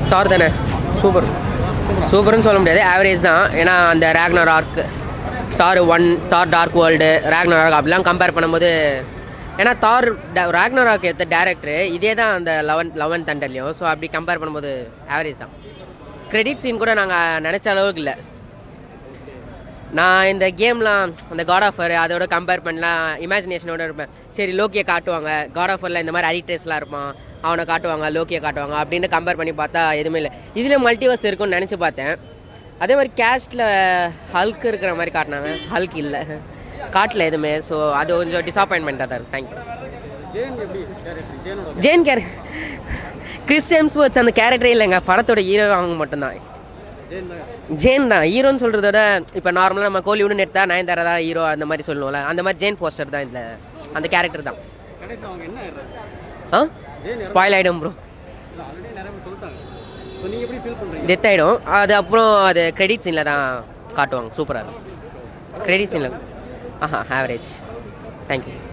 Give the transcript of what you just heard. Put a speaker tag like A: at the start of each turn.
A: தார் தானே சூப்பர் சூப்பர்னு சொல்ல முடியாது ஆவரேஜ் தான் ஏன்னா அந்த Ragnarok Thor one Thor dark world Ragnarok அப்படிலாம் கம்பேர் பண்ணும்போது ஏன்னா தார் ரேக்னர் ஆர்க் எடுத்த டேரக்டர் இதே தான் அந்த லெவன் லெவன் தண்டர்லையும் ஸோ அப்படி கம்பேர் பண்ணும்போது ஆவரேஜ் தான் கிரெடிட் சீன் கூட நாங்கள் நினச்ச அளவுக்கு இல்லை நான் இந்த கேம்லாம் அந்த காட் ஆஃபர் அதோட கம்பேர் பண்ணலாம் இமேஜினேஷனோட இருப்பேன் சரி லோக்கியை காட்டுவாங்க காட் ஆஃபரில் இந்த மாதிரி அடிக்டர்ஸ்லாம் இருப்பான் அவனை காட்டுவாங்க லோக்கியை காட்டுவாங்க அப்படின்னு கம்பேர் பண்ணி பார்த்தா எதுவுமே இல்லை இதில் மல்டிவர்ஸ் இருக்கும்னு நினச்சி பார்த்தேன் அதே மாதிரி கேஸ்டில் ஹல்க் இருக்கிற மாதிரி காட்டினாங்க ஹல்க் இல்லை காட்டல எதுவுமே ஸோ அது கொஞ்சம் டிசப்பாயின்மெண்ட்டாக தான் இருக்கு தேங்க்யூ
B: ஜெயின் எப்படி கேரக்டர் ஜெயனோட
A: ஜேன் கேர் கிறிஸ் ஹெம்ஸ்வர்த் அந்த கேரக்டரே இல்லைங்க படத்தோட ஹீரோ அவங்க மட்டும்தான்
B: ஜெயின் தான்
A: ஜேன் தான் ஹீரோன்னு சொல்கிறத விட இப்போ நார்மலாக நம்ம கோலிவுட்னு எடுத்தா நயன்தாரா தான் ஹீரோ அந்த மாதிரி சொல்லுவோம்ல அந்த மாதிரி ஜேன் போஸ்டர் தான் இதில் அந்த கேரக்டர் தான்
B: கடைசியில் அவங்க என்ன ஆயிடுறாங்க
A: ஆ ஸ்பாயில் ஆகிடும் ப்ரோ
B: இல்லை ஆல்ரெடி நிறைய பேர் சொல்லிட்டாங்க ஸோ நீங்கள் எப்படி ஃபீல் பண்ணுறீங்க
A: டெத் ஆகிடும் அது அப்புறம் அது கிரெடிட் சீனில் தான் காட்டுவாங்க சூப்பராக இருக்கும் கிரெடிட் சீனில் ஆஹா ஆவரேஜ் தேங்க்யூ